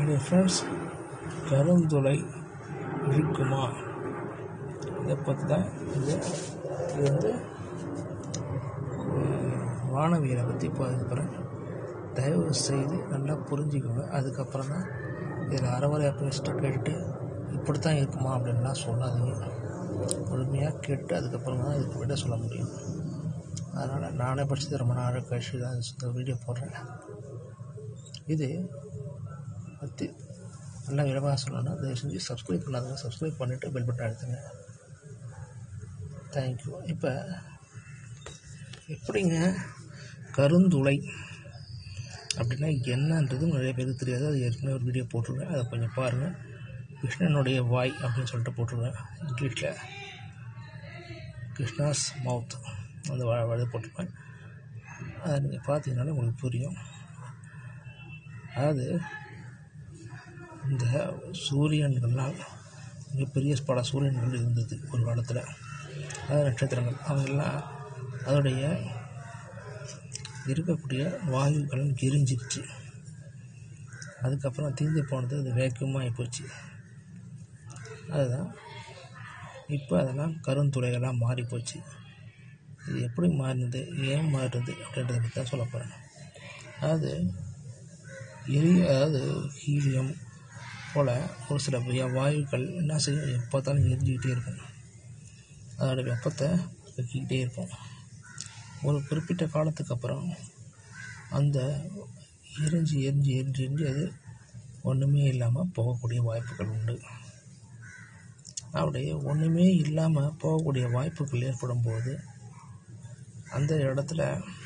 என்னுடைய ஃப்ரெண்ட்ஸ் கருந்துளை இருக்குமா இதை பற்றி தான் இது இது வந்து உம், வானவியலை பற்றி இப்போ இது போகிறேன் தயவு செய்து நல்லா புரிஞ்சுக்கோங்க அதுக்கப்புறம் தான் இதில் அறவரை பேசிட்டு கேட்டுட்டு இப்படி தான் இருக்குமா அப்படின்லாம் சொல்லாதீங்க பொறுமையாக கேட்டு அதுக்கப்புறம் தான் இதுக்கு விட சொல்ல முடியும் அதனால் நானே படிச்சது ரொம்ப நாள் கழிச்சு தான் இந்த வீடியோ போடுறேன் இது பற்றி நல்லா விரைவாக சொல்லணும்னா தயவு செஞ்சு சப்ஸ்கிரைப் பண்ணாதவங்க சப்ஸ்கிரைப் பண்ணிவிட்டு பெல் பட்டன் அழுத்துங்க தேங்க்யூ இப்போ எப்படிங்க கருந்துளை அப்படின்னா என்னன்றது நிறைய பேருக்கு தெரியாது அது ஏற்கனவே ஒரு வீடியோ போட்டிருக்கேன் அதை கொஞ்சம் பாருங்கள் கிருஷ்ணனுடைய வாய் அப்படின்னு சொல்லிட்டு போட்டிருக்கேன் இங்கிலீஷில் கிருஷ்ணாஸ் மவுத் அந்த வ வழி போட்டிருப்பேன் அதை நீங்கள் பார்த்தீங்கன்னாலே உங்களுக்கு புரியும் அதாவது இந்த சூரியன்கள்லாம் மிகப்பெரிய பல சூரியன்கள் இருந்தது ஒரு காலத்தில் அதாவது நட்சத்திரங்கள் அவங்கெல்லாம் அதோடைய இருக்கக்கூடிய வாயுக்கள் எரிஞ்சிருச்சு அதுக்கப்புறம் தீர்ந்து போனது அது வேக்குமாக போச்சு அதுதான் இப்போ அதெல்லாம் கருந்துளைகளாக மாறி போச்சு இது எப்படி மாறினது ஏன் மாறுது அப்படின்றத பற்றி தான் சொல்ல போகிறேன் அதாவது எரி அதாவது ஹீலியம் போல் ஒரு சில வா- வாயுக்கள் என்ன செய்யும் எப்போ பார்த்தாலும் எரிஞ்சிக்கிட்டே இருக்கும் அதோட வெப்பத்தை வெக்கிக்கிட்டே இருக்கும் ஒரு குறிப்பிட்ட காலத்துக்கு அப்புறம் அந்த எரிஞ்சு எரிஞ்சு எரிஞ்சு எரிஞ்சு அது ஒன்றுமே இல்லாமல் போகக்கூடிய வாய்ப்புகள் உண்டு அப்படி ஒன்றுமே இல்லாமல் போகக்கூடிய வாய்ப்புகள் ஏற்படும் போது அந்த இடத்துல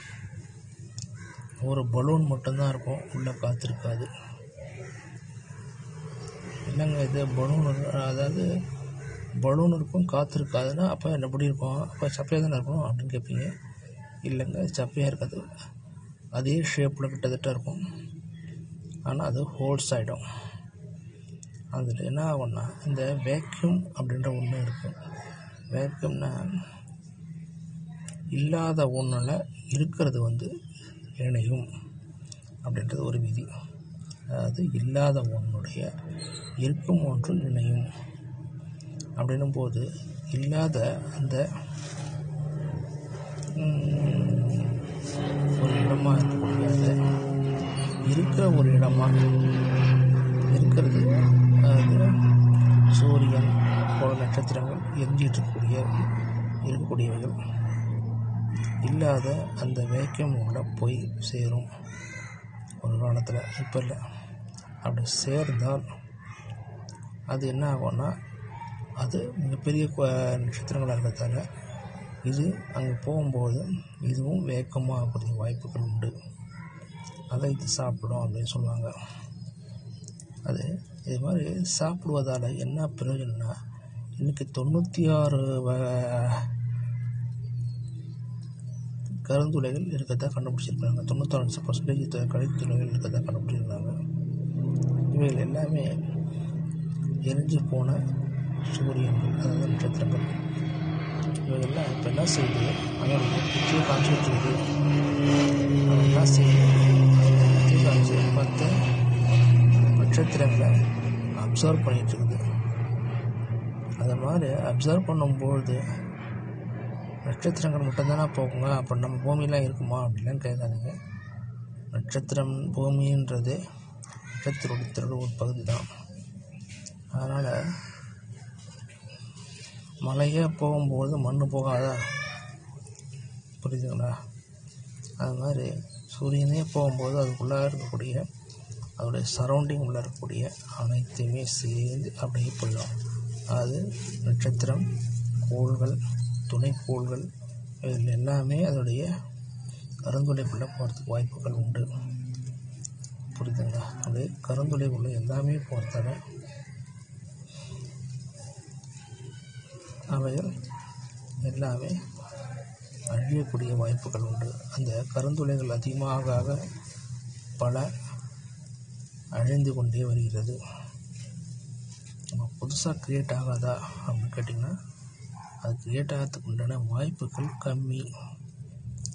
ஒரு பலூன் மட்டும்தான் இருக்கும் உள்ளே காத்திருக்காது என்னங்க இது பலூன் அதாவது பலூன் இருக்கும் காத்திருக்காதுன்னா அப்போ எப்படி இருக்கும் அப்போ சப்பையாக தானே இருக்கும் அப்படின்னு கேட்பீங்க இல்லைங்க சப்பையாக இருக்காது அதே ஷேப்பில் கிட்டத்தட்ட இருக்கும் ஆனால் அது ஹோல்ஸ் ஆகிடும் அதில் என்ன ஆகும்னா இந்த வேக்யூம் அப்படின்ற ஒன்று இருக்கும் வேக்யூம்னா இல்லாத ஒன்றில் இருக்கிறது வந்து இணையும் அப்படின்றது ஒரு விதி அதாவது இல்லாத ஒன்றுடைய இருக்கும் ஒன்று இணையும் அப்படின்னும் போது இல்லாத அந்த ம், ஒரு இடமா இருக்கக்கூடிய அந்த இருக்கிற ஒரு இடமா இருக்கிறது அதாவது சூரியன் போல நட்சத்திரங்கள் எரிஞ்சிட்டு இருக்கக்கூடிய இருக்கக்கூடியவைகள் இல்லாத அந்த வேக்கம் உள்ள போய் சேரும் ஒரு காலத்தில் இப்போ இல்லை அப்படி சேர்ந்தால் அது என்ன ஆகும்னா அது மிகப்பெரிய கொ- நட்சத்திரங்களாக இருக்கிறதால இது அங்கே போகும்போது இதுவும் வேக்கமாக ஆகக்கூடிய வாய்ப்புகள் உண்டு அதை இது சாப்பிடும் அப்படின்னு சொல்லுவாங்க அது இது மாதிரி சாப்பிடுவதால் என்ன பிரயோஜனம்னா இன்றைக்கி தொண்ணூற்றி ஆறு வ- கருந்துளைகள் இருக்கிறதா கண்டுபிடிச்சிருக்காங்க தொண்ணூத்தாறு பர்சன்டேஜ் கழித்துளைகள் இருக்கிறதா கண்டுபிடிச்சிருக்காங்க இவைகள் எல்லாமே எரிஞ்சு போன சூரியன்கள் அதாவது நட்சத்திரங்கள் இவைகள்லாம் இப்போ என்ன செய்யுது அதோட குச்சியை காமிச்சிட்டு இருக்குது அது என்ன செய்யுது குச்சியை காமிச்சு மற்ற நட்சத்திரங்களை அப்சர்வ் பண்ணிட்டு இருக்குது அது மாதிரி அப்சர்வ் பண்ணும்பொழுது நட்சத்திரங்கள் மட்டும்தானே போகுங்க அப்போ நம்ம பூமியெலாம் இருக்குமா அப்படிலாம் கேட்காதீங்க நட்சத்திரம் பூமின்றது நட்சத்திரத்தோட ஒரு பகுதி தான் அதனால் மலையே போகும்போது மண் போகாதா புரியுதுங்களா அது மாதிரி சூரியனே போகும்போது அதுக்குள்ளே இருக்கக்கூடிய அதோடைய சரௌண்டிங் உள்ள இருக்கக்கூடிய அனைத்தையுமே சேர்ந்து அப்படியே போயிடும் அது நட்சத்திரம் கோள்கள் துணைக்கோள்கள் இதில் எல்லாமே அதோடைய கருந்துளைக்குள்ளே போகிறதுக்கு வாய்ப்புகள் உண்டு புரியுதுங்களா அது கருந்துளை உள்ள எல்லாமே போகிறதால அவைகள் எல்லாமே அழியக்கூடிய வாய்ப்புகள் உண்டு அந்த கருந்துளைகள் அதிகமாக ஆக பல அழிந்து கொண்டே வருகிறது நம்ம புதுசாக க்ரியேட் ஆகாதா அப்படின்னு கேட்டிங்கன்னா அது க்ரியேட் ஆகிறதுக்கு உண்டான வாய்ப்புகள் கம்மி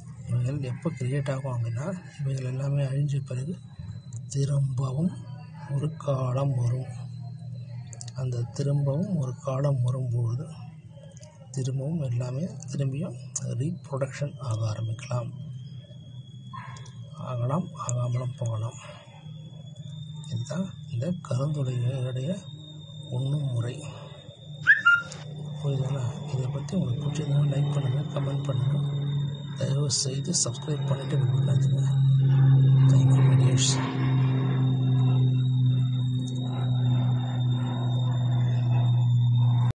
இவைகள் எப்போ க்ரியேட் ஆகும் அப்படின்னா இவைகள் எல்லாமே அழிஞ்ச பிறகு திரும்பவும் ஒரு காலம் வரும் அந்த திரும்பவும் ஒரு காலம் வரும்போது திரும்பவும் எல்லாமே திரும்பியும் ரீப்ரொடக்ஷன் ஆக ஆரம்பிக்கலாம் ஆகலாம் ஆகாமலும் போகலாம் இதுதான் இந்த கருந்துளையுடைய உண்ணும் முறை புரியுதுங்களா இதை பற்றி உங்களுக்கு பிடிச்சதுன்னா லைக் பண்ணுங்கள் கமெண்ட் பண்ணுங்கள் தயவு செய்து சப்ஸ்கிரைப் பண்ணிவிட்டு பெல் பட்டன் அழுத்துங்க தேங்க்யூ மீடியர்ஸ்